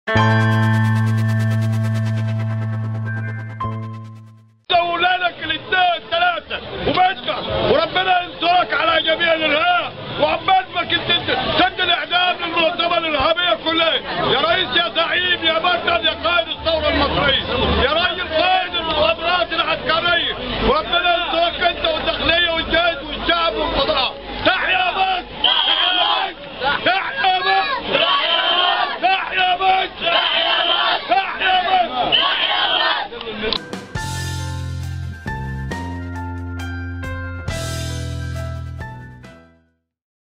ولادك الاثنين ثلاثة وبيتك وربنا ينصرك على جميع الارهاب وعبال ما كنت انت سد الاعدام للمنظمة الارهابية كلها يا رئيس يا زعيم يا بطل يا قائد الثورة المصرية يا راجل قائد المخابرات العسكرية